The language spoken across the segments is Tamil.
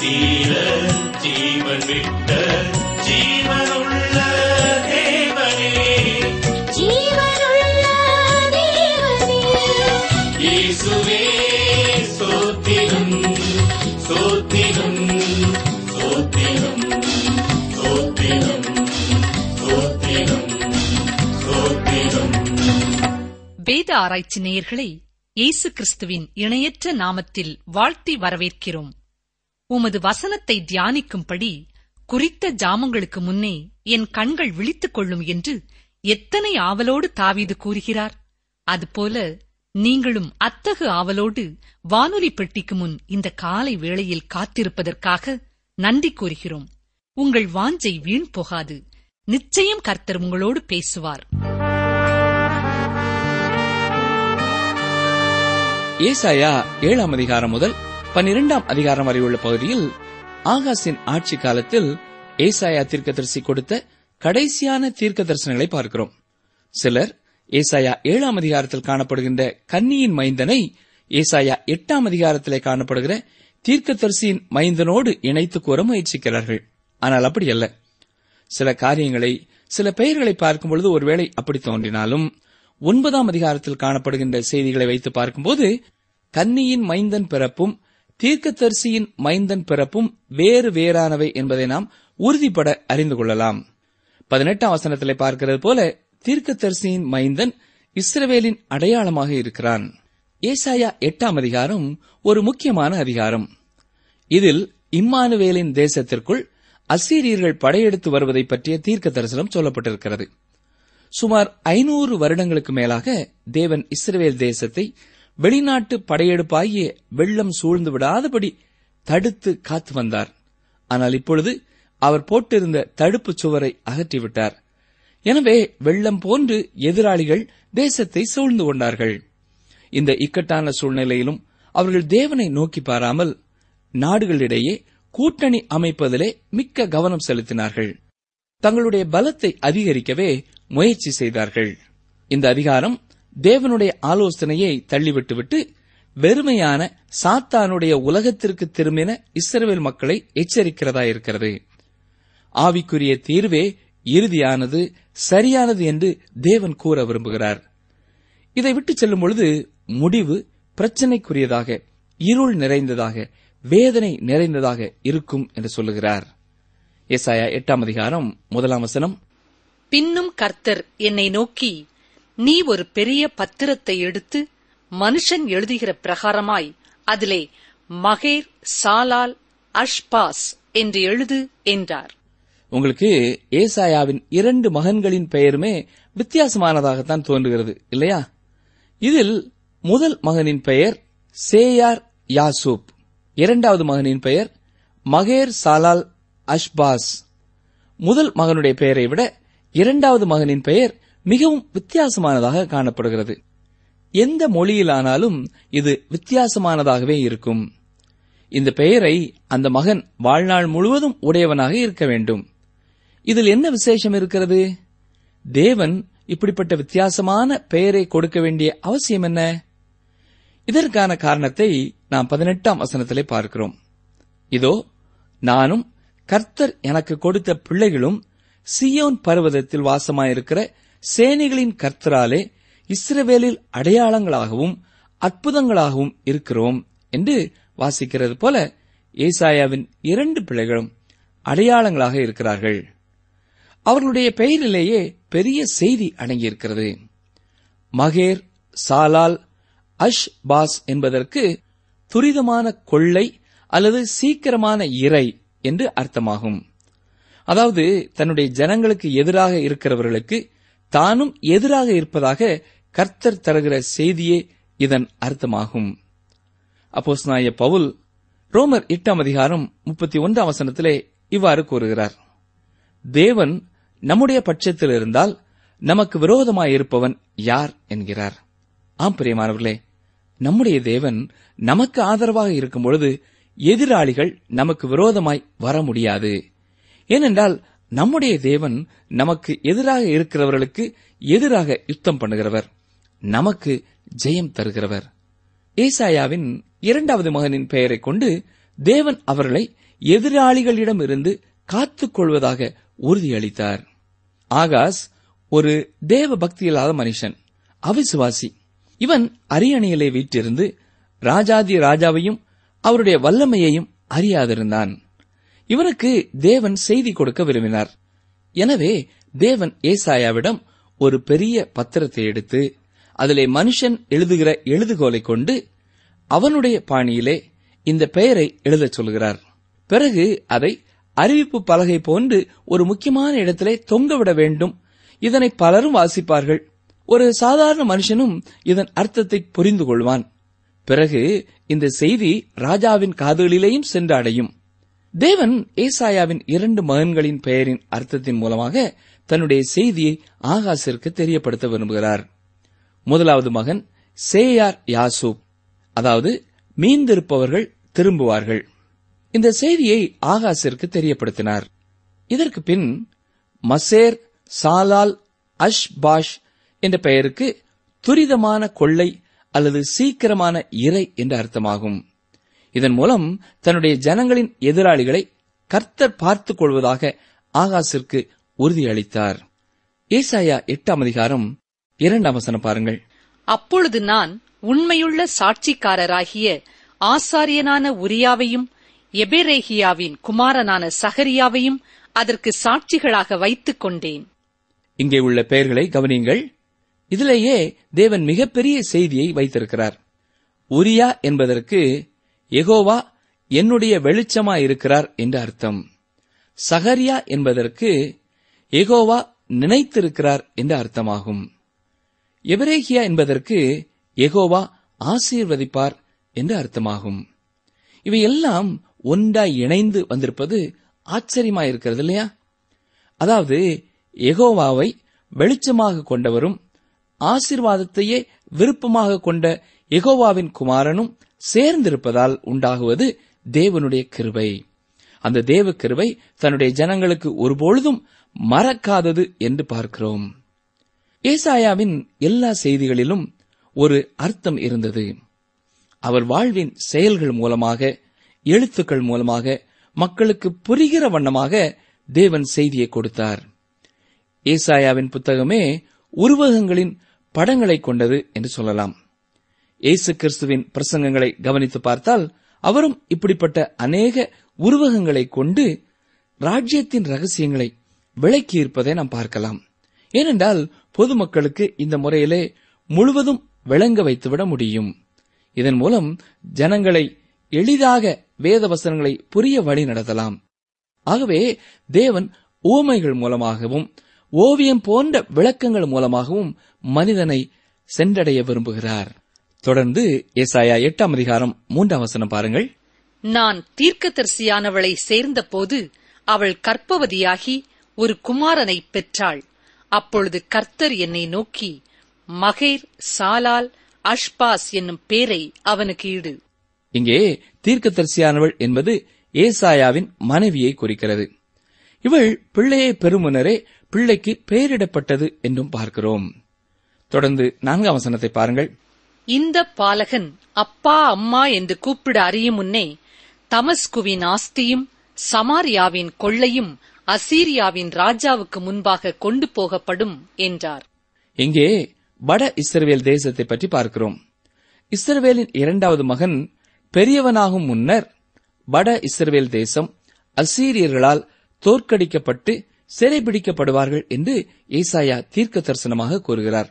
தீர ஜீவன் விட்ட ஜீவனுள்ள தேவனே ஜீவனுள்ள தேவனே இயேசுவே சோத்திரம் சோத்திரம் சோத்திரம் சோத்திரம் சோத்திரம் சோத்திரம் வேத ஆராய்ச்சி நேயர்களை இயேசு கிறிஸ்துவின் இணையற்ற நாமத்தில் வாழ்த்தி வரவேற்கிறோம் உமது வசனத்தை தியானிக்கும்படி குறித்த ஜாமங்களுக்கு முன்னே என் கண்கள் விழித்துக் கொள்ளும் என்று எத்தனை ஆவலோடு தாவீது கூறுகிறார் அதுபோல நீங்களும் அத்தகு ஆவலோடு வானொலி பெட்டிக்கு முன் இந்த காலை வேளையில் காத்திருப்பதற்காக நன்றி கூறுகிறோம் உங்கள் வாஞ்சை வீண் போகாது நிச்சயம் கர்த்தர் உங்களோடு பேசுவார் ஏசாயா ஏழாம் அதிகாரம் முதல் பன்னிரெண்டாம் அதிகாரம் வரை உள்ள பகுதியில் ஆகாசின் ஆட்சி காலத்தில் ஏசாயா தீர்க்கதரிசி கொடுத்த கடைசியான தீர்க்க தரிசனங்களை பார்க்கிறோம் சிலர் ஏசாயா ஏழாம் அதிகாரத்தில் காணப்படுகின்ற கன்னியின் மைந்தனை ஏசாயா எட்டாம் அதிகாரத்திலே காணப்படுகிற தீர்க்கதரிசியின் மைந்தனோடு இணைத்து கூற முயற்சிக்கிறார்கள் ஆனால் அப்படி அல்ல சில காரியங்களை சில பெயர்களை பார்க்கும் பொழுது ஒருவேளை அப்படி தோன்றினாலும் ஒன்பதாம் அதிகாரத்தில் காணப்படுகின்ற செய்திகளை வைத்து பார்க்கும்போது கன்னியின் மைந்தன் பிறப்பும் தீர்க்கதரிசியின் மைந்தன் பிறப்பும் வேறு வேறானவை என்பதை நாம் உறுதிப்பட அறிந்து கொள்ளலாம் பதினெட்டாம் வசனத்திலே பார்க்கிறது போல தீர்க்கதரிசியின் மைந்தன் இஸ்ரவேலின் அடையாளமாக இருக்கிறான் ஏசாயா எட்டாம் அதிகாரம் ஒரு முக்கியமான அதிகாரம் இதில் இம்மானுவேலின் தேசத்திற்குள் அசீரியர்கள் படையெடுத்து வருவதை பற்றிய தீர்க்க தரிசனம் சொல்லப்பட்டிருக்கிறது சுமார் ஐநூறு வருடங்களுக்கு மேலாக தேவன் இஸ்ரவேல் தேசத்தை வெளிநாட்டு படையெடுப்பாகிய வெள்ளம் சூழ்ந்து விடாதபடி தடுத்து காத்து வந்தார் ஆனால் இப்பொழுது அவர் போட்டிருந்த தடுப்புச் சுவரை அகற்றிவிட்டார் எனவே வெள்ளம் போன்று எதிராளிகள் தேசத்தை சூழ்ந்து கொண்டார்கள் இந்த இக்கட்டான சூழ்நிலையிலும் அவர்கள் தேவனை நோக்கி பாராமல் நாடுகளிடையே கூட்டணி அமைப்பதிலே மிக்க கவனம் செலுத்தினார்கள் தங்களுடைய பலத்தை அதிகரிக்கவே முயற்சி செய்தார்கள் இந்த அதிகாரம் தேவனுடைய ஆலோசனையை தள்ளிவிட்டுவிட்டு வெறுமையான சாத்தானுடைய உலகத்திற்கு திரும்பின இஸ்ரவேல் மக்களை எச்சரிக்கிறதா இருக்கிறது ஆவிக்குரிய தீர்வே இறுதியானது சரியானது என்று தேவன் கூற விரும்புகிறார் இதை விட்டு செல்லும் பொழுது முடிவு பிரச்சனைக்குரியதாக இருள் நிறைந்ததாக வேதனை நிறைந்ததாக இருக்கும் என்று சொல்லுகிறார் எஸ்ஐயா எட்டாம் அதிகாரம் முதலாம் வசனம் பின்னும் கர்த்தர் என்னை நோக்கி நீ ஒரு பெரிய பத்திரத்தை எடுத்து மனுஷன் எழுதுகிற பிரகாரமாய் அதிலே மகேர் சாலால் அஷ்பாஸ் என்று எழுது என்றார் உங்களுக்கு ஏசாயாவின் இரண்டு மகன்களின் பெயருமே வித்தியாசமானதாகத்தான் தோன்றுகிறது இல்லையா இதில் முதல் மகனின் பெயர் சேயார் யாசூப் இரண்டாவது மகனின் பெயர் மகேர் சாலால் அஷ்பாஸ் முதல் மகனுடைய பெயரை விட இரண்டாவது மகனின் பெயர் மிகவும் வித்தியாசமானதாக காணப்படுகிறது எந்த மொழியிலானாலும் இது வித்தியாசமானதாகவே இருக்கும் இந்த பெயரை அந்த மகன் வாழ்நாள் முழுவதும் உடையவனாக இருக்க வேண்டும் இதில் என்ன விசேஷம் இருக்கிறது தேவன் இப்படிப்பட்ட வித்தியாசமான பெயரை கொடுக்க வேண்டிய அவசியம் என்ன இதற்கான காரணத்தை நாம் பதினெட்டாம் வசனத்திலே பார்க்கிறோம் இதோ நானும் கர்த்தர் எனக்கு கொடுத்த பிள்ளைகளும் சியோன் பர்வதத்தில் வாசமாயிருக்கிற சேனைகளின் கர்த்தராலே இஸ்ரவேலில் அடையாளங்களாகவும் அற்புதங்களாகவும் இருக்கிறோம் என்று வாசிக்கிறது போல ஏசாயாவின் இரண்டு பிள்ளைகளும் அடையாளங்களாக இருக்கிறார்கள் அவர்களுடைய பெயரிலேயே பெரிய செய்தி அடங்கியிருக்கிறது மகேர் சாலால் அஷ் பாஸ் என்பதற்கு துரிதமான கொள்ளை அல்லது சீக்கிரமான இறை என்று அர்த்தமாகும் அதாவது தன்னுடைய ஜனங்களுக்கு எதிராக இருக்கிறவர்களுக்கு தானும் எதிராக இருப்பதாக கர்த்தர் தருகிற செய்தியே இதன் அர்த்தமாகும் அப்போஸ்நாய பவுல் ரோமர் எட்டாம் அதிகாரம் முப்பத்தி ஒன்றாம் வசனத்திலே இவ்வாறு கூறுகிறார் தேவன் நம்முடைய பட்சத்தில் இருந்தால் நமக்கு விரோதமாயிருப்பவன் யார் என்கிறார் ஆம் பிரியமானவர்களே நம்முடைய தேவன் நமக்கு ஆதரவாக இருக்கும் பொழுது எதிராளிகள் நமக்கு விரோதமாய் வர முடியாது ஏனென்றால் நம்முடைய தேவன் நமக்கு எதிராக இருக்கிறவர்களுக்கு எதிராக யுத்தம் பண்ணுகிறவர் நமக்கு ஜெயம் தருகிறவர் ஏசாயாவின் இரண்டாவது மகனின் பெயரைக் கொண்டு தேவன் அவர்களை எதிராளிகளிடமிருந்து காத்துக் கொள்வதாக உறுதியளித்தார் ஆகாஸ் ஒரு தேவ பக்தி இல்லாத மனுஷன் அவிசுவாசி இவன் அரியணையிலே வீற்றிருந்து ராஜாதி ராஜாவையும் அவருடைய வல்லமையையும் அறியாதிருந்தான் இவனுக்கு தேவன் செய்தி கொடுக்க விரும்பினார் எனவே தேவன் ஏசாயாவிடம் ஒரு பெரிய பத்திரத்தை எடுத்து அதிலே மனுஷன் எழுதுகிற எழுதுகோலை கொண்டு அவனுடைய பாணியிலே இந்த பெயரை எழுதச் சொல்கிறார் பிறகு அதை அறிவிப்பு பலகை போன்று ஒரு முக்கியமான இடத்திலே தொங்கவிட வேண்டும் இதனை பலரும் வாசிப்பார்கள் ஒரு சாதாரண மனுஷனும் இதன் அர்த்தத்தை புரிந்து கொள்வான் பிறகு இந்த செய்தி ராஜாவின் காதுகளிலேயும் சென்று அடையும் தேவன் ஏசாயாவின் இரண்டு மகன்களின் பெயரின் அர்த்தத்தின் மூலமாக தன்னுடைய செய்தியை ஆகாசிற்கு தெரியப்படுத்த விரும்புகிறார் முதலாவது மகன் சேயார் யாசூப் அதாவது மீந்திருப்பவர்கள் திரும்புவார்கள் இந்த செய்தியை ஆகாசிற்கு தெரியப்படுத்தினார் இதற்கு பின் மசேர் சாலால் அஷ் பாஷ் என்ற பெயருக்கு துரிதமான கொள்ளை அல்லது சீக்கிரமான இறை என்ற அர்த்தமாகும் இதன் மூலம் தன்னுடைய ஜனங்களின் எதிராளிகளை கர்த்தர் பார்த்துக் கொள்வதாக ஆகாசிற்கு உறுதியளித்தார் ஏசாயா எட்டாம் அதிகாரம் இரண்டாம் வசனம் பாருங்கள் அப்பொழுது நான் உண்மையுள்ள சாட்சிக்காரராகிய ஆசாரியனான உரியாவையும் எபெரேகியாவின் குமாரனான சகரியாவையும் அதற்கு சாட்சிகளாக வைத்துக் கொண்டேன் இங்கே உள்ள பெயர்களை கவனியுங்கள் இதிலேயே தேவன் மிகப்பெரிய செய்தியை வைத்திருக்கிறார் உரியா என்பதற்கு எகோவா என்னுடைய வெளிச்சமா இருக்கிறார் என்று அர்த்தம் சகரியா என்பதற்கு எகோவா நினைத்திருக்கிறார் என்று அர்த்தமாகும் எபரேகியா என்பதற்கு எகோவா ஆசீர்வதிப்பார் என்று அர்த்தமாகும் இவை எல்லாம் ஒன்றாய் இணைந்து வந்திருப்பது ஆச்சரியமாயிருக்கிறது இல்லையா அதாவது எகோவாவை வெளிச்சமாக கொண்டவரும் ஆசீர்வாதத்தையே விருப்பமாக கொண்ட எகோவாவின் குமாரனும் சேர்ந்திருப்பதால் உண்டாகுவது தேவனுடைய கிருபை அந்த தேவ கிருபை தன்னுடைய ஜனங்களுக்கு ஒருபொழுதும் மறக்காதது என்று பார்க்கிறோம் ஏசாயாவின் எல்லா செய்திகளிலும் ஒரு அர்த்தம் இருந்தது அவர் வாழ்வின் செயல்கள் மூலமாக எழுத்துக்கள் மூலமாக மக்களுக்கு புரிகிற வண்ணமாக தேவன் செய்தியை கொடுத்தார் ஏசாயாவின் புத்தகமே உருவகங்களின் படங்களை கொண்டது என்று சொல்லலாம் இயேசு கிறிஸ்துவின் பிரசங்கங்களை கவனித்து பார்த்தால் அவரும் இப்படிப்பட்ட அநேக உருவகங்களை கொண்டு ராஜ்யத்தின் ரகசியங்களை விளக்கியிருப்பதை நாம் பார்க்கலாம் ஏனென்றால் பொதுமக்களுக்கு இந்த முறையிலே முழுவதும் விளங்க வைத்துவிட முடியும் இதன் மூலம் ஜனங்களை எளிதாக வேத வசனங்களை புரிய வழி நடத்தலாம் ஆகவே தேவன் ஊமைகள் மூலமாகவும் ஓவியம் போன்ற விளக்கங்கள் மூலமாகவும் மனிதனை சென்றடைய விரும்புகிறார் தொடர்ந்து ஏசாயா எட்டாம் அதிகாரம் மூன்றாம் வசனம் பாருங்கள் நான் தீர்க்கதரிசியானவளை சேர்ந்தபோது அவள் கற்பவதியாகி ஒரு குமாரனை பெற்றாள் அப்பொழுது கர்த்தர் என்னை நோக்கி மகேர் சாலால் அஷ்பாஸ் என்னும் பேரை அவனுக்கு இடு இங்கே தீர்க்கதரிசியானவள் என்பது ஏசாயாவின் மனைவியை குறிக்கிறது இவள் பிள்ளையை பெறும் முன்னரே பிள்ளைக்கு பெயரிடப்பட்டது என்றும் பார்க்கிறோம் தொடர்ந்து நான்காம் வசனத்தை பாருங்கள் இந்த பாலகன் அப்பா அம்மா என்று கூப்பிட அறியும் முன்னே தமஸ்குவின் ஆஸ்தியும் சமாரியாவின் கொள்ளையும் அசீரியாவின் ராஜாவுக்கு முன்பாக கொண்டு போகப்படும் என்றார் இங்கே வட இஸ்ரவேல் தேசத்தை பற்றி பார்க்கிறோம் இஸ்ரவேலின் இரண்டாவது மகன் பெரியவனாகும் முன்னர் வட இஸ்ரவேல் தேசம் அசீரியர்களால் தோற்கடிக்கப்பட்டு சிறைபிடிக்கப்படுவார்கள் என்று ஏசாயா தீர்க்க தரிசனமாக கூறுகிறார்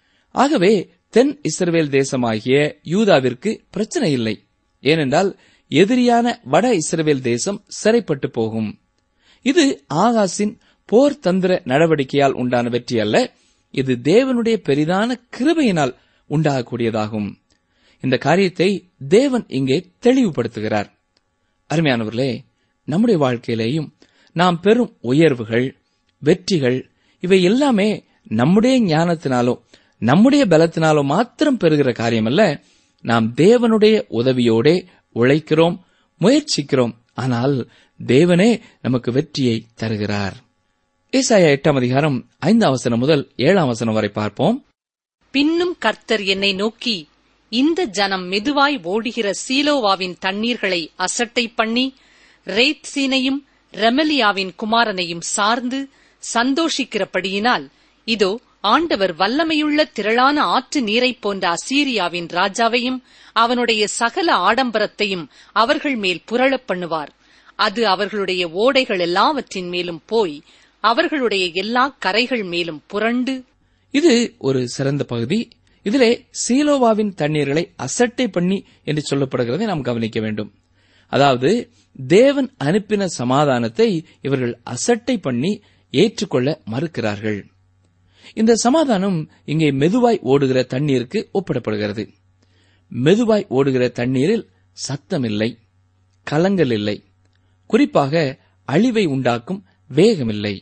ஆகவே தென் இஸ்ரவேல் தேசமாகிய யூதாவிற்கு பிரச்சனை இல்லை ஏனென்றால் எதிரியான வட இஸ்ரவேல் தேசம் சிறைப்பட்டு போகும் இது ஆகாசின் போர் தந்திர நடவடிக்கையால் உண்டான வெற்றி அல்ல இது தேவனுடைய பெரிதான கிருபையினால் உண்டாகக்கூடியதாகும் இந்த காரியத்தை தேவன் இங்கே தெளிவுபடுத்துகிறார் அருமையானவர்களே நம்முடைய வாழ்க்கையிலேயும் நாம் பெறும் உயர்வுகள் வெற்றிகள் இவை எல்லாமே நம்முடைய ஞானத்தினாலோ நம்முடைய பலத்தினாலோ மாத்திரம் பெறுகிற காரியமல்ல நாம் தேவனுடைய உதவியோடே உழைக்கிறோம் முயற்சிக்கிறோம் ஆனால் தேவனே நமக்கு வெற்றியை தருகிறார் ஏசாயா எட்டாம் அதிகாரம் ஐந்தாம் வசனம் முதல் ஏழாம் வசனம் வரை பார்ப்போம் பின்னும் கர்த்தர் என்னை நோக்கி இந்த ஜனம் மெதுவாய் ஓடுகிற சீலோவாவின் தண்ணீர்களை அசட்டை பண்ணி ரேத்சீனையும் ரெமலியாவின் குமாரனையும் சார்ந்து சந்தோஷிக்கிறபடியினால் இதோ ஆண்டவர் வல்லமையுள்ள திரளான ஆற்று நீரைப் போன்ற அசீரியாவின் ராஜாவையும் அவனுடைய சகல ஆடம்பரத்தையும் அவர்கள் மேல் புரளப் பண்ணுவார் அது அவர்களுடைய ஓடைகள் எல்லாவற்றின் மேலும் போய் அவர்களுடைய எல்லா கரைகள் மேலும் புரண்டு இது ஒரு சிறந்த பகுதி இதிலே சீலோவாவின் தண்ணீர்களை அசட்டை பண்ணி என்று சொல்லப்படுகிறதை நாம் கவனிக்க வேண்டும் அதாவது தேவன் அனுப்பின சமாதானத்தை இவர்கள் அசட்டை பண்ணி ஏற்றுக்கொள்ள மறுக்கிறார்கள் இந்த சமாதானம் இங்கே மெதுவாய் ஓடுகிற தண்ணீருக்கு ஒப்பிடப்படுகிறது மெதுவாய் ஓடுகிற தண்ணீரில் சத்தமில்லை கலங்கல் இல்லை குறிப்பாக அழிவை உண்டாக்கும் வேகமில்லை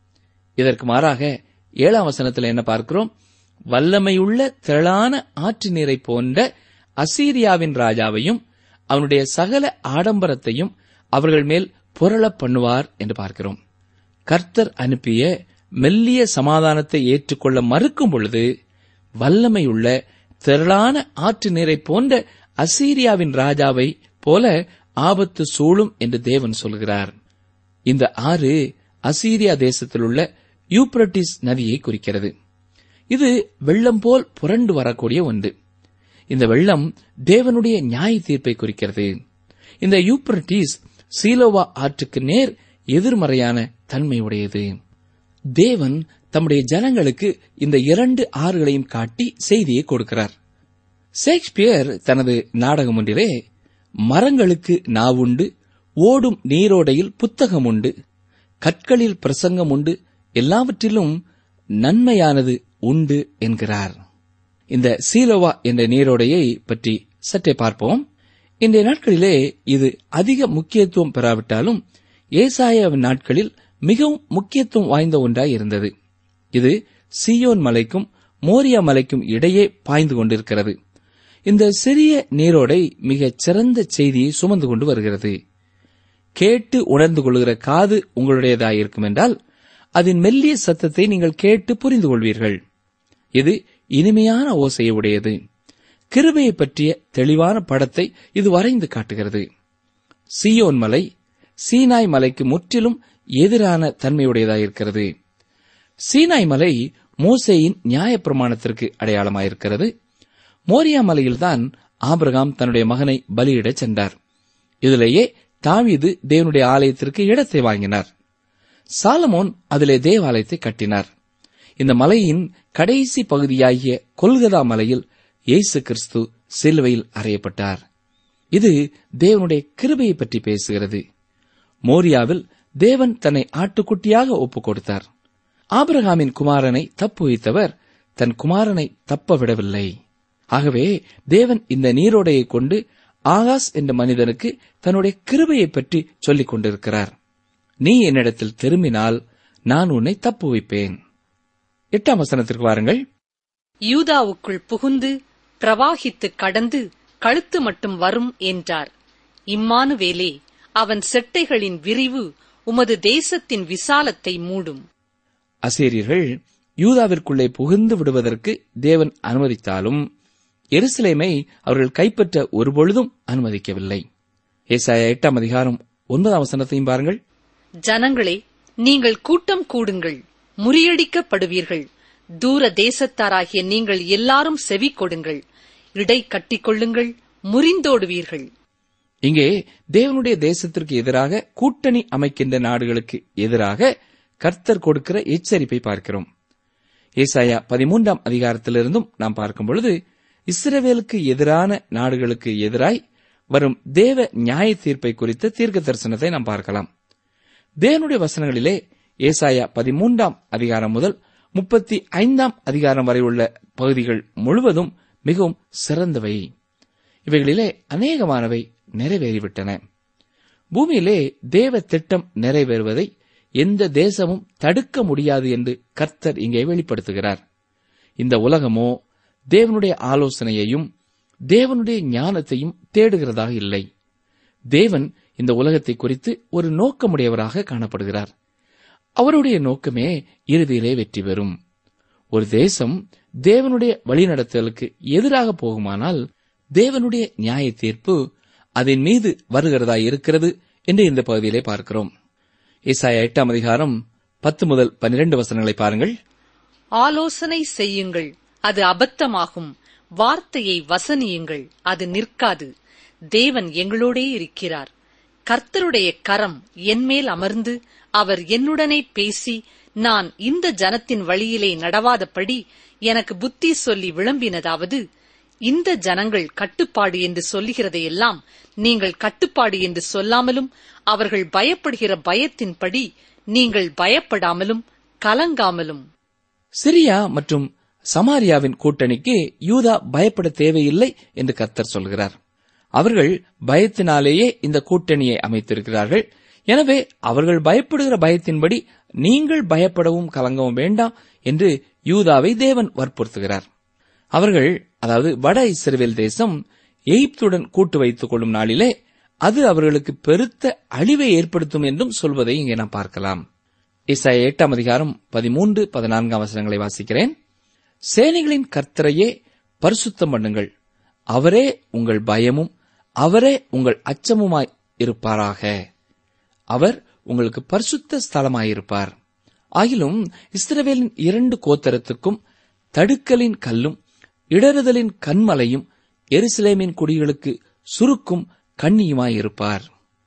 இதற்கு மாறாக ஏழாம் வசனத்தில் என்ன பார்க்கிறோம் வல்லமையுள்ள திரளான ஆற்று நீரை போன்ற அசீரியாவின் ராஜாவையும் அவனுடைய சகல ஆடம்பரத்தையும் அவர்கள் மேல் புரளப் பண்ணுவார் என்று பார்க்கிறோம் கர்த்தர் அனுப்பிய மெல்லிய சமாதானத்தை ஏற்றுக்கொள்ள மறுக்கும் பொழுது வல்லமையுள்ள திரளான ஆற்று நீரை போன்ற அசீரியாவின் ராஜாவை போல ஆபத்து சூழும் என்று தேவன் சொல்கிறார் இந்த ஆறு அசீரியா தேசத்தில் உள்ள யூப்ரட்டிஸ் நதியை குறிக்கிறது இது வெள்ளம் போல் புரண்டு வரக்கூடிய ஒன்று இந்த வெள்ளம் தேவனுடைய நியாய தீர்ப்பை குறிக்கிறது இந்த யூப்ரட்டிஸ் சீலோவா ஆற்றுக்கு நேர் எதிர்மறையான தன்மையுடையது தேவன் தம்முடைய ஜனங்களுக்கு இந்த இரண்டு ஆறுகளையும் காட்டி செய்தியை கொடுக்கிறார் ஷேக்ஸ்பியர் தனது நாடகம் ஒன்றிலே மரங்களுக்கு நாவுண்டு ஓடும் நீரோடையில் புத்தகம் உண்டு கற்களில் பிரசங்கம் உண்டு எல்லாவற்றிலும் நன்மையானது உண்டு என்கிறார் இந்த சீலோவா என்ற நீரோடையை பற்றி சற்றே பார்ப்போம் இன்றைய நாட்களிலே இது அதிக முக்கியத்துவம் பெறாவிட்டாலும் ஏசாயாவின் நாட்களில் மிகவும் முக்கியத்துவம் வாய்ந்த ஒன்றாய் இருந்தது இது சியோன் மலைக்கும் மோரியா மலைக்கும் இடையே பாய்ந்து கொண்டிருக்கிறது இந்த சிறிய நீரோடை மிகச் சிறந்த செய்தியை சுமந்து கொண்டு வருகிறது கேட்டு உணர்ந்து கொள்கிற காது உங்களுடையதாயிருக்கும் என்றால் அதன் மெல்லிய சத்தத்தை நீங்கள் கேட்டு புரிந்து கொள்வீர்கள் இது இனிமையான ஓசையை உடையது கிருபையை பற்றிய தெளிவான படத்தை இது வரைந்து காட்டுகிறது சியோன் மலை சீனாய் மலைக்கு முற்றிலும் எதிரான தன்மையுடையதாயிருக்கிறது சீனாய் மலை மோசேயின் நியாயப்பிரமாணத்திற்கு அடையாளமாயிருக்கிறது மோரியா மலையில்தான் ஆபிரகாம் தன்னுடைய மகனை பலியிடச் சென்றார் இதிலேயே தாவீது தேவனுடைய ஆலயத்திற்கு இடத்தை வாங்கினார் சாலமோன் அதிலே தேவாலயத்தை கட்டினார் இந்த மலையின் கடைசி பகுதியாகிய கொல்கதா மலையில் இயேசு கிறிஸ்து சிலுவையில் அறையப்பட்டார் இது தேவனுடைய கிருபையை பற்றி பேசுகிறது மோரியாவில் தேவன் தன்னை ஆட்டுக்குட்டியாக ஒப்புக் கொடுத்தார் ஆபிரகாமின் குமாரனை தப்பு வைத்தவர் தன் குமாரனை தப்ப விடவில்லை ஆகவே தேவன் இந்த நீரோடையை கொண்டு ஆகாஸ் என்ற மனிதனுக்கு தன்னுடைய கிருபையை பற்றி சொல்லிக் கொண்டிருக்கிறார் நீ என்னிடத்தில் திரும்பினால் நான் உன்னை தப்பு வைப்பேன் எட்டாம் வசனத்திற்கு வாருங்கள் யூதாவுக்குள் புகுந்து பிரவாகித்து கடந்து கழுத்து மட்டும் வரும் என்றார் இம்மானுவேலே அவன் செட்டைகளின் விரிவு உமது தேசத்தின் விசாலத்தை மூடும் அசேரியர்கள் யூதாவிற்குள்ளே புகுந்து விடுவதற்கு தேவன் அனுமதித்தாலும் எருசலேமை அவர்கள் கைப்பற்ற ஒருபொழுதும் அனுமதிக்கவில்லை ஏசாயா எட்டாம் அதிகாரம் ஒன்பதாம் வசனத்தையும் பாருங்கள் ஜனங்களே நீங்கள் கூட்டம் கூடுங்கள் முறியடிக்கப்படுவீர்கள் தூர தேசத்தாராகிய நீங்கள் எல்லாரும் செவி கொடுங்கள் இடை கட்டிக்கொள்ளுங்கள் முறிந்தோடுவீர்கள் இங்கே தேவனுடைய தேசத்திற்கு எதிராக கூட்டணி அமைக்கின்ற நாடுகளுக்கு எதிராக கர்த்தர் கொடுக்கிற எச்சரிப்பை பார்க்கிறோம் ஏசாயா பதிமூன்றாம் அதிகாரத்திலிருந்தும் நாம் பார்க்கும் பொழுது இஸ்ரவேலுக்கு எதிரான நாடுகளுக்கு எதிராய் வரும் தேவ நியாய தீர்ப்பை குறித்த தீர்க்க தரிசனத்தை நாம் பார்க்கலாம் தேவனுடைய வசனங்களிலே ஏசாயா பதிமூன்றாம் அதிகாரம் முதல் முப்பத்தி ஐந்தாம் அதிகாரம் வரை உள்ள பகுதிகள் முழுவதும் மிகவும் சிறந்தவை இவைகளிலே அநேகமானவை நிறைவேறிவிட்டன பூமியிலே தேவ திட்டம் நிறைவேறுவதை எந்த தேசமும் தடுக்க முடியாது என்று கர்த்தர் இங்கே வெளிப்படுத்துகிறார் இந்த உலகமோ தேவனுடைய ஆலோசனையையும் தேவனுடைய ஞானத்தையும் தேடுகிறதாக இல்லை தேவன் இந்த உலகத்தை குறித்து ஒரு நோக்கமுடையவராக காணப்படுகிறார் அவருடைய நோக்கமே இறுதியிலே வெற்றி பெறும் ஒரு தேசம் தேவனுடைய வழிநடத்தலுக்கு எதிராக போகுமானால் தேவனுடைய நியாய தீர்ப்பு அதன் மீது வருகிறதா இருக்கிறது என்று இந்த பகுதியிலே பார்க்கிறோம் ஏசாயா எட்டாம் அதிகாரம் பத்து முதல் பன்னிரண்டு வசனங்களை பாருங்கள் ஆலோசனை செய்யுங்கள் அது அபத்தமாகும் வார்த்தையை வசனியுங்கள் அது நிற்காது தேவன் எங்களோடே இருக்கிறார் கர்த்தருடைய கரம் என்மேல் அமர்ந்து அவர் என்னுடனே பேசி நான் இந்த ஜனத்தின் வழியிலே நடவாதபடி எனக்கு புத்தி சொல்லி விளம்பினதாவது இந்த ஜனங்கள் கட்டுப்பாடு என்று சொல்லுகிறதையெல்லாம் நீங்கள் கட்டுப்பாடு என்று சொல்லாமலும் அவர்கள் பயப்படுகிற பயத்தின்படி நீங்கள் பயப்படாமலும் கலங்காமலும் சிரியா மற்றும் சமாரியாவின் கூட்டணிக்கு யூதா பயப்பட தேவையில்லை என்று கர்த்தர் சொல்கிறார் அவர்கள் பயத்தினாலேயே இந்த கூட்டணியை அமைத்திருக்கிறார்கள் எனவே அவர்கள் பயப்படுகிற பயத்தின்படி நீங்கள் பயப்படவும் கலங்கவும் வேண்டாம் என்று யூதாவை தேவன் வற்புறுத்துகிறார் அவர்கள் அதாவது வட இஸ்ரவேல் தேசம் எகிப்துடன் கூட்டு வைத்துக் கொள்ளும் நாளிலே அது அவர்களுக்கு பெருத்த அழிவை ஏற்படுத்தும் என்றும் சொல்வதை இங்கே நாம் பார்க்கலாம் இசாய எட்டாம் அதிகாரம் பதிமூன்று பதினான்காம் வசனங்களை வாசிக்கிறேன் சேனைகளின் கர்த்தரையே பரிசுத்தம் பண்ணுங்கள் அவரே உங்கள் பயமும் அவரே உங்கள் அச்சமுமாய் இருப்பாராக அவர் உங்களுக்கு பரிசுத்த ஸ்தலமாயிருப்பார் ஆகிலும் இஸ்ரவேலின் இரண்டு கோத்தரத்துக்கும் தடுக்கலின் கல்லும் இடறுதலின் கண்மலையும் எருசலேமின் குடிகளுக்கு சுருக்கும் கண்ணியுமாயிருப்பார்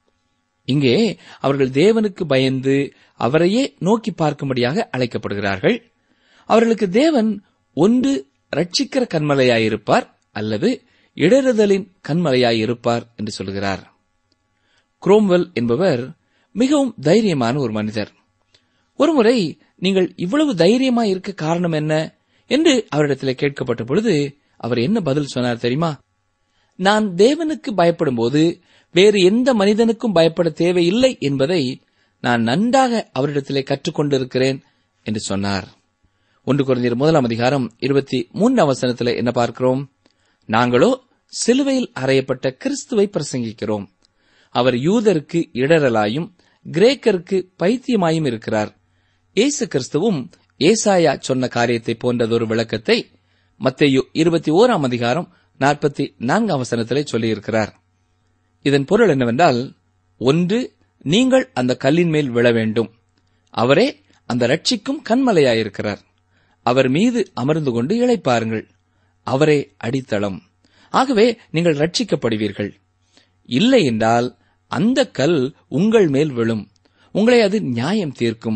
இங்கே அவர்கள் தேவனுக்கு பயந்து அவரையே நோக்கி பார்க்கும்படியாக அழைக்கப்படுகிறார்கள் அவர்களுக்கு தேவன் ஒன்று ரட்சிக்கிற கண்மலையாயிருப்பார் அல்லது இடறுதலின் கண்மலையாயிருப்பார் என்று சொல்கிறார் குரோம்வெல் என்பவர் மிகவும் தைரியமான ஒரு மனிதர் ஒருமுறை நீங்கள் இவ்வளவு தைரியமாய் இருக்க காரணம் என்ன என்று அவரிடத்தில் கேட்கப்பட்ட பொழுது அவர் என்ன பதில் சொன்னார் தெரியுமா நான் தேவனுக்கு பயப்படும் போது வேறு எந்த மனிதனுக்கும் பயப்பட தேவையில்லை என்பதை நான் நன்றாக அவரிடத்திலே கற்றுக்கொண்டிருக்கிறேன் என்று சொன்னார் ஒன்று குறைந்தர் முதலாம் அதிகாரம் இருபத்தி மூன்றாம் வசனத்தில் என்ன பார்க்கிறோம் நாங்களோ சிலுவையில் அறையப்பட்ட கிறிஸ்துவை பிரசங்கிக்கிறோம் அவர் யூதருக்கு இடரலாயும் கிரேக்கருக்கு பைத்தியமாயும் இருக்கிறார் இயேசு கிறிஸ்துவும் ஏசாயா சொன்ன காரியத்தை போன்றதொரு விளக்கத்தை மத்தேயு இருபத்தி ஓராம் அதிகாரம் நாற்பத்தி நான்காம் வசனத்திலே சொல்லியிருக்கிறார் இதன் பொருள் என்னவென்றால் ஒன்று நீங்கள் அந்த கல்லின் மேல் விழ வேண்டும் அவரே அந்த ரட்சிக்கும் கண்மலையாயிருக்கிறார் அவர் மீது அமர்ந்து கொண்டு இளைப்பாருங்கள் அவரே அடித்தளம் ஆகவே நீங்கள் ரட்சிக்கப்படுவீர்கள் இல்லை என்றால் அந்த கல் உங்கள் மேல் விழும் உங்களை அது நியாயம் தீர்க்கும்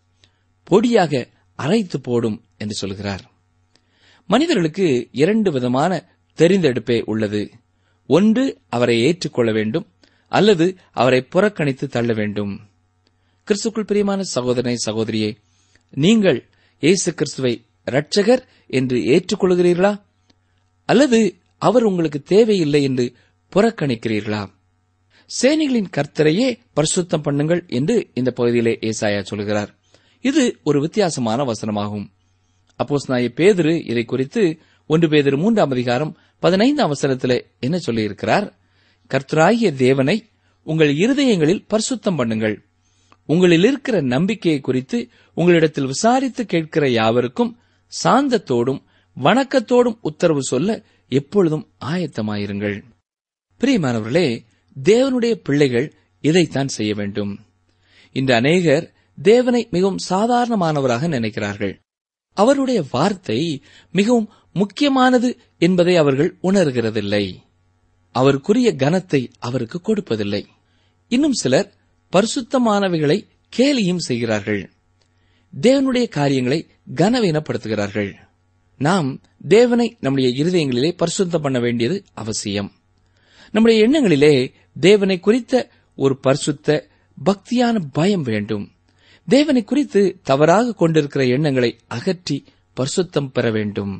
பொடியாக அரைத்து போடும் என்று சொல்கிறார் மனிதர்களுக்கு இரண்டு விதமான தெரிந்தெடுப்பே உள்ளது ஒன்று அவரை ஏற்றுக்கொள்ள வேண்டும் அல்லது அவரை புறக்கணித்து தள்ள வேண்டும் கிறிஸ்துக்குள் பிரியமான சகோதரனை சகோதரியே நீங்கள் இயேசு கிறிஸ்துவை இரட்சகர் என்று ஏற்றுக்கொள்கிறீர்களா அல்லது அவர் உங்களுக்கு தேவையில்லை என்று புறக்கணிக்கிறீர்களா சேனைகளின் கர்த்தரையே பரிசுத்தம் பண்ணுங்கள் என்று இந்த பகுதியிலே ஏசாயா சொல்கிறார் இது ஒரு வித்தியாசமான வசனமாகும் அப்போஸ் நாய பேதுரு இதை குறித்து ஒன்று பேதிரு மூன்றாம் அதிகாரம் பதினைந்தாம் அவசரத்தில் என்ன சொல்லியிருக்கிறார் கர்த்தராகிய தேவனை உங்கள் இருதயங்களில் பரிசுத்தம் பண்ணுங்கள் உங்களில் இருக்கிற நம்பிக்கையை குறித்து உங்களிடத்தில் விசாரித்து கேட்கிற யாவருக்கும் சாந்தத்தோடும் வணக்கத்தோடும் உத்தரவு சொல்ல எப்பொழுதும் ஆயத்தமாயிருங்கள் பிரியமானவர்களே தேவனுடைய பிள்ளைகள் இதைத்தான் செய்ய வேண்டும் இந்த அநேகர் தேவனை மிகவும் சாதாரணமானவராக நினைக்கிறார்கள் அவருடைய வார்த்தை மிகவும் முக்கியமானது என்பதை அவர்கள் உணர்கிறதில்லை அவருக்குரிய கனத்தை அவருக்கு கொடுப்பதில்லை இன்னும் சிலர் பரிசுத்தமானவைகளை கேலியும் செய்கிறார்கள் தேவனுடைய காரியங்களை கனவீனப்படுத்துகிறார்கள் நாம் தேவனை நம்முடைய இருதயங்களிலே பரிசுத்தம் பண்ண வேண்டியது அவசியம் நம்முடைய எண்ணங்களிலே தேவனை குறித்த ஒரு பரிசுத்த பக்தியான பயம் வேண்டும் தேவனை குறித்து தவறாக கொண்டிருக்கிற எண்ணங்களை அகற்றி பரிசுத்தம் பெற வேண்டும்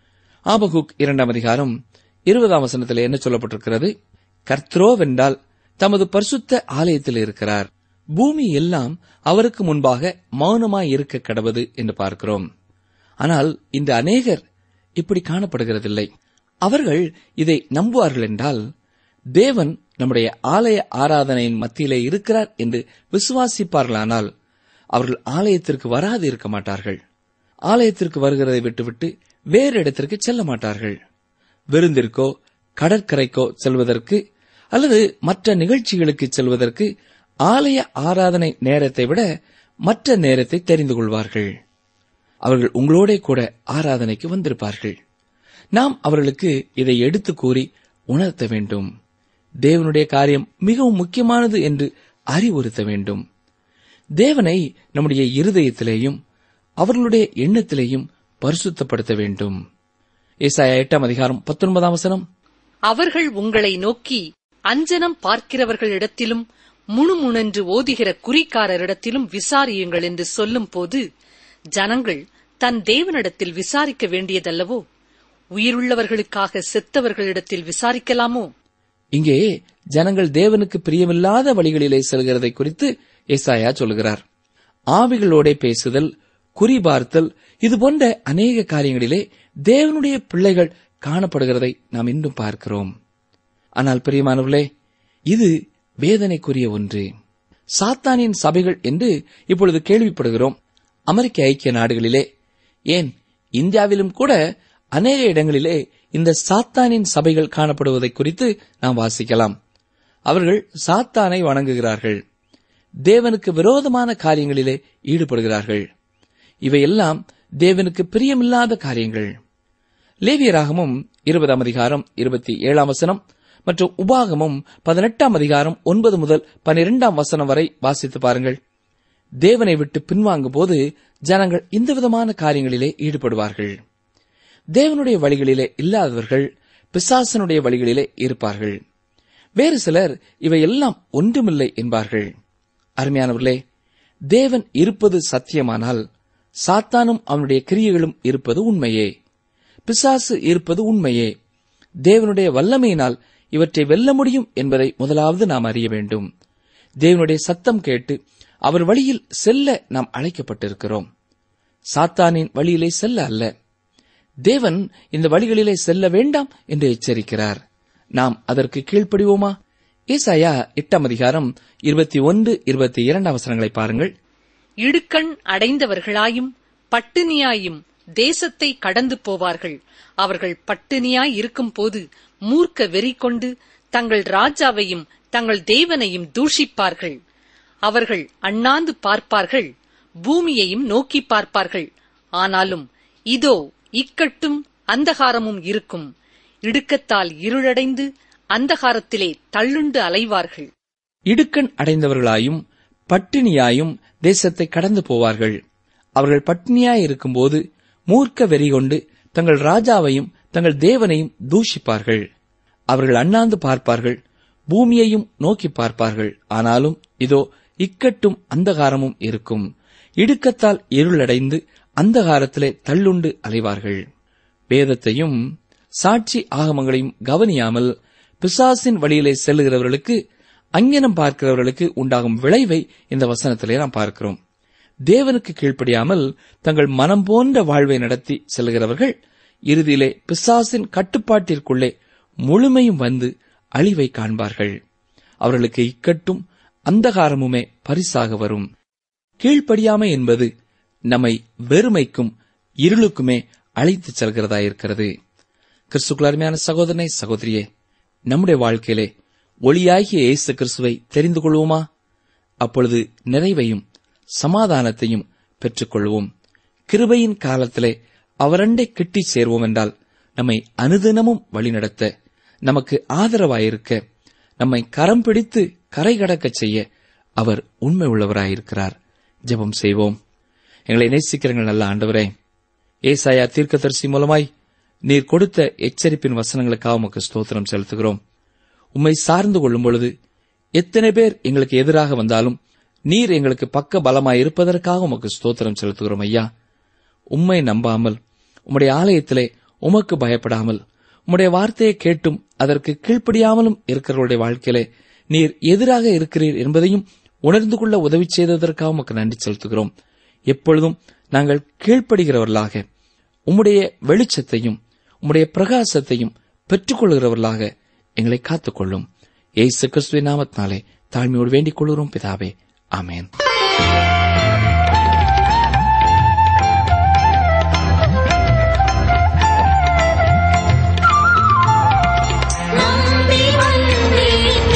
ஆபகுக் இரண்டாம் அதிகாரம் இருபதாம் வசனத்தில் என்ன சொல்லப்பட்டிருக்கிறது கர்த்ரோவென்றால் தமது பரிசுத்த ஆலயத்தில் இருக்கிறார் பூமி எல்லாம் அவருக்கு முன்பாக மௌனமாய் இருக்க கடவது என்று பார்க்கிறோம் ஆனால் இந்த அநேகர் இப்படி காணப்படுகிறதில்லை அவர்கள் இதை நம்புவார்கள் என்றால் தேவன் நம்முடைய ஆலய ஆராதனையின் மத்தியிலே இருக்கிறார் என்று விசுவாசிப்பார்களானால் அவர்கள் ஆலயத்திற்கு வராது இருக்க மாட்டார்கள் ஆலயத்திற்கு வருகிறதை விட்டுவிட்டு வேறு இடத்திற்கு செல்ல மாட்டார்கள் விருந்திற்கோ கடற்கரைக்கோ செல்வதற்கு அல்லது மற்ற நிகழ்ச்சிகளுக்கு செல்வதற்கு ஆலய ஆராதனை நேரத்தை விட மற்ற நேரத்தை தெரிந்து கொள்வார்கள் அவர்கள் உங்களோட கூட ஆராதனைக்கு வந்திருப்பார்கள் நாம் அவர்களுக்கு இதை எடுத்து கூறி உணர்த்த வேண்டும் தேவனுடைய காரியம் மிகவும் முக்கியமானது என்று அறிவுறுத்த வேண்டும் தேவனை நம்முடைய இருதயத்திலேயும் அவர்களுடைய எண்ணத்திலேயும் பரிசுத்தப்படுத்த வேண்டும் ஏசாயா எட்டாம் அதிகாரம் பத்தொன்பதாம் வசனம் அவர்கள் உங்களை நோக்கி அஞ்சனம் பார்க்கிறவர்களிடத்திலும் முணுமுணென்று ஓதுகிற குறிக்காரரிடத்திலும் விசாரியுங்கள் என்று சொல்லும்போது ஜனங்கள் தன் தேவனிடத்தில் விசாரிக்க வேண்டியதல்லவோ உயிருள்ளவர்களுக்காக செத்தவர்களிடத்தில் விசாரிக்கலாமோ இங்கே ஜனங்கள் தேவனுக்கு பிரியமில்லாத வழிகளிலே செல்கிறதை குறித்து ஏசாயா சொல்கிறார் ஆவிகளோட பேசுதல் குறிபார்த்தல் இது போன்ற அநேக காரியங்களிலே தேவனுடைய பிள்ளைகள் காணப்படுகிறதை நாம் இன்னும் பார்க்கிறோம் ஆனால் பிரியமானவர்களே இது வேதனைக்குரிய ஒன்று சாத்தானின் சபைகள் என்று இப்பொழுது கேள்விப்படுகிறோம் அமெரிக்க ஐக்கிய நாடுகளிலே ஏன் இந்தியாவிலும் கூட அநேக இடங்களிலே இந்த சாத்தானின் சபைகள் காணப்படுவதை குறித்து நாம் வாசிக்கலாம் அவர்கள் சாத்தானை வணங்குகிறார்கள் தேவனுக்கு விரோதமான காரியங்களிலே ஈடுபடுகிறார்கள் இவையெல்லாம் தேவனுக்கு பிரியமில்லாத காரியங்கள் லேவியராகமும் இருபதாம் அதிகாரம் இருபத்தி ஏழாம் வசனம் மற்றும் உபாகமும் பதினெட்டாம் அதிகாரம் ஒன்பது முதல் பனிரெண்டாம் வசனம் வரை வாசித்து பாருங்கள் தேவனை விட்டு பின்வாங்கும் போது ஜனங்கள் இந்த விதமான காரியங்களிலே ஈடுபடுவார்கள் தேவனுடைய வழிகளிலே இல்லாதவர்கள் பிசாசனுடைய வழிகளிலே இருப்பார்கள் வேறு சிலர் இவையெல்லாம் ஒன்றுமில்லை என்பார்கள் அருமையானவர்களே தேவன் இருப்பது சத்தியமானால் சாத்தானும் அவனுடைய கிரியைகளும் இருப்பது உண்மையே பிசாசு இருப்பது உண்மையே தேவனுடைய வல்லமையினால் இவற்றை வெல்ல முடியும் என்பதை முதலாவது நாம் அறிய வேண்டும் தேவனுடைய சத்தம் கேட்டு அவர் வழியில் செல்ல நாம் அழைக்கப்பட்டிருக்கிறோம் சாத்தானின் வழியிலே செல்ல அல்ல தேவன் இந்த வழிகளிலே செல்ல வேண்டாம் என்று எச்சரிக்கிறார் நாம் அதற்கு கீழ்ப்படிவோமா ஏசாயா எட்டாம் அதிகாரம் இருபத்தி ஒன்று இருபத்தி இரண்டு அவசரங்களை பாருங்கள் இடுக்கண் அடைந்தவர்களாயும் பட்டினியாயும் தேசத்தை கடந்து போவார்கள் அவர்கள் பட்டினியாய் இருக்கும்போது மூர்க்க வெறி கொண்டு தங்கள் ராஜாவையும் தங்கள் தேவனையும் தூஷிப்பார்கள் அவர்கள் அண்ணாந்து பார்ப்பார்கள் பூமியையும் நோக்கி பார்ப்பார்கள் ஆனாலும் இதோ இக்கட்டும் அந்தகாரமும் இருக்கும் இடுக்கத்தால் இருளடைந்து அந்தகாரத்திலே தள்ளுண்டு அலைவார்கள் இடுக்கண் அடைந்தவர்களாயும் பட்டினியாயும் தேசத்தை கடந்து போவார்கள் அவர்கள் பட்டினியாய் இருக்கும்போது மூர்க்க வெறி கொண்டு தங்கள் ராஜாவையும் தங்கள் தேவனையும் தூஷிப்பார்கள் அவர்கள் அண்ணாந்து பார்ப்பார்கள் பூமியையும் நோக்கி பார்ப்பார்கள் ஆனாலும் இதோ இக்கட்டும் அந்தகாரமும் இருக்கும் இடுக்கத்தால் இருளடைந்து அந்தகாரத்திலே தள்ளுண்டு அலைவார்கள் வேதத்தையும் சாட்சி ஆகமங்களையும் கவனியாமல் பிசாசின் வழியிலே செல்லுகிறவர்களுக்கு அங்ஙனம் பார்க்கிறவர்களுக்கு உண்டாகும் விளைவை இந்த வசனத்திலே நாம் பார்க்கிறோம் தேவனுக்கு கீழ்ப்படியாமல் தங்கள் மனம் போன்ற வாழ்வை நடத்தி செல்கிறவர்கள் இறுதியிலே பிசாசின் கட்டுப்பாட்டிற்குள்ளே முழுமையும் வந்து அழிவை காண்பார்கள் அவர்களுக்கு இக்கட்டும் அந்தகாரமுமே பரிசாக வரும் கீழ்ப்படியாமை என்பது நம்மை வெறுமைக்கும் இருளுக்குமே அழைத்துச் செல்கிறதா இருக்கிறது கிறிஸ்துக்குள் அருமையான சகோதரனை சகோதரியே நம்முடைய வாழ்க்கையிலே ஒளியாகிய இயேசு கிறிஸ்துவை தெரிந்து கொள்வோமா அப்பொழுது நிறைவையும் சமாதானத்தையும் பெற்றுக்கொள்வோம் கிருபையின் காலத்திலே அவரண்டை கிட்டிச் சேர்வோம் என்றால் நம்மை அனுதினமும் வழிநடத்த நமக்கு ஆதரவாயிருக்க நம்மை கரம் பிடித்து கரை கடக்கச் செய்ய அவர் உண்மை உள்ளவராயிருக்கிறார் ஜெபம் செய்வோம் எங்களை நேசிக்கிறங்கள் நல்ல ஆண்டவரே ஏசாயா தீர்க்கதரிசி மூலமாய் நீர் கொடுத்த எச்சரிப்பின் வசனங்களுக்காக உமக்கு ஸ்தோத்திரம் செலுத்துகிறோம் உம்மை சார்ந்து கொள்ளும் பொழுது எத்தனை பேர் எங்களுக்கு எதிராக வந்தாலும் நீர் எங்களுக்கு பக்க பலமாய் இருப்பதற்காக உமக்கு ஸ்தோத்திரம் செலுத்துகிறோம் ஐயா உம்மை நம்பாமல் உம்முடைய ஆலயத்திலே உமக்கு பயப்படாமல் உம்முடைய வார்த்தையை கேட்டும் அதற்கு கீழ்ப்படியாமலும் இருக்கிறவருடைய வாழ்க்கையிலே நீர் எதிராக இருக்கிறீர் என்பதையும் உணர்ந்து கொள்ள உதவி செய்ததற்காக உமக்கு நன்றி செலுத்துகிறோம் எப்பொழுதும் நாங்கள் கீழ்ப்படுகிறவர்களாக உம்முடைய வெளிச்சத்தையும் உம்முடைய பிரகாசத்தையும் பெற்றுக்கொள்கிறவர்களாக எங்களை காத்துக்கொள்ளும் ஏசு கிறிஸ்துவின் நாமத்தினாலே தாழ்மையோடு வேண்டிக் கொள்கிறோம் பிதாவே ஆமென் நம்பி வந்தேன்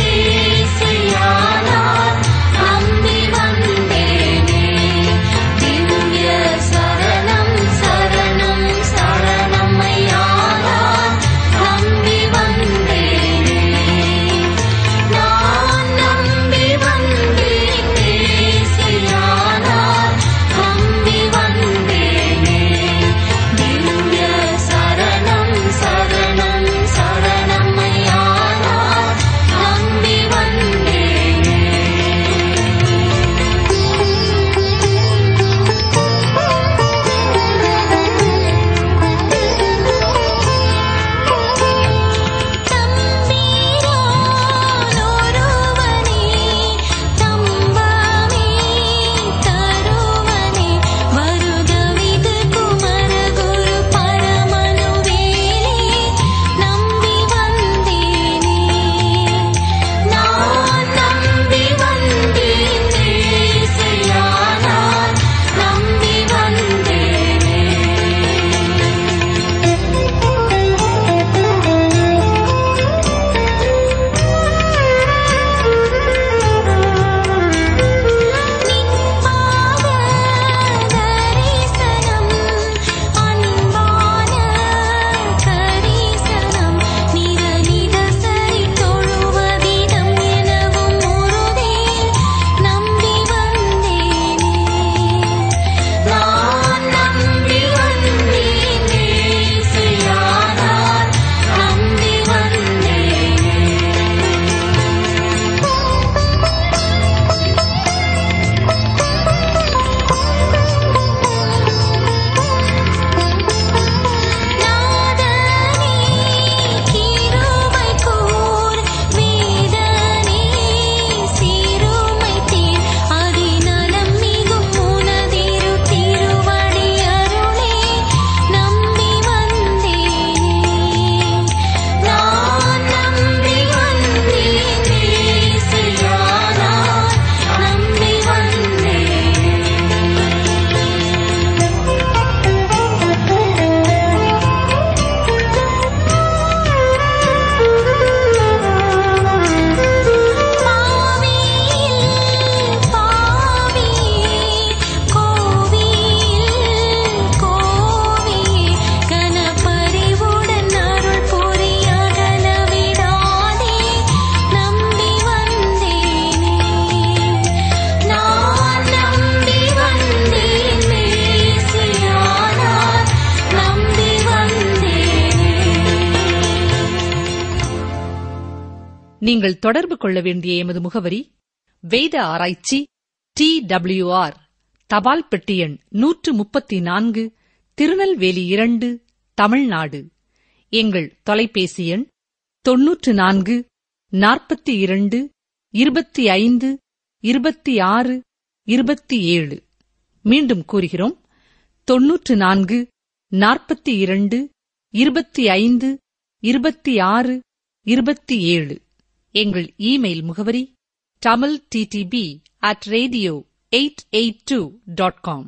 நீங்கள் தொடர்பு கொள்ள வேண்டிய எமது முகவரி வேத ஆராய்ச்சி டி ஆர் தபால் பெட்டி எண் நூற்று முப்பத்தி நான்கு திருநெல்வேலி இரண்டு தமிழ்நாடு எங்கள் தொலைபேசி எண் தொன்னூற்று நான்கு நாற்பத்தி இரண்டு இருபத்தி ஐந்து இருபத்தி ஆறு இருபத்தி ஏழு மீண்டும் கூறுகிறோம் தொன்னூற்று நான்கு நாற்பத்தி இரண்டு இருபத்தி ஐந்து இருபத்தி ஆறு இருபத்தி ஏழு எங்கள் இமெயில் முகவரி Tamil TTP at radio eight eight two dot com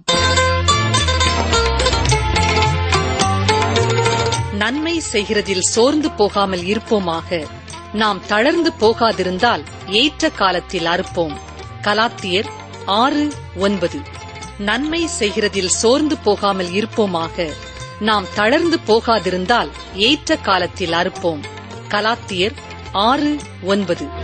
நன்மை செய்கிறதில் சோர்ந்து போகாமல் இருப்போமாக நாம் தளர்ந்து போகாதிருந்தால் ஏற்ற காலத்தில் அறுப்போம் கலாத்தியர் ஆறு ஒன்பது நன்மை செய்கிறதில் சோர்ந்து போகாமல் இருப்போமாக நாம் தளர்ந்து போகாதிருந்தால் ஏற்ற காலத்தில் அறுப்போம் கலாத்தியர் ஆறு ஒன்பது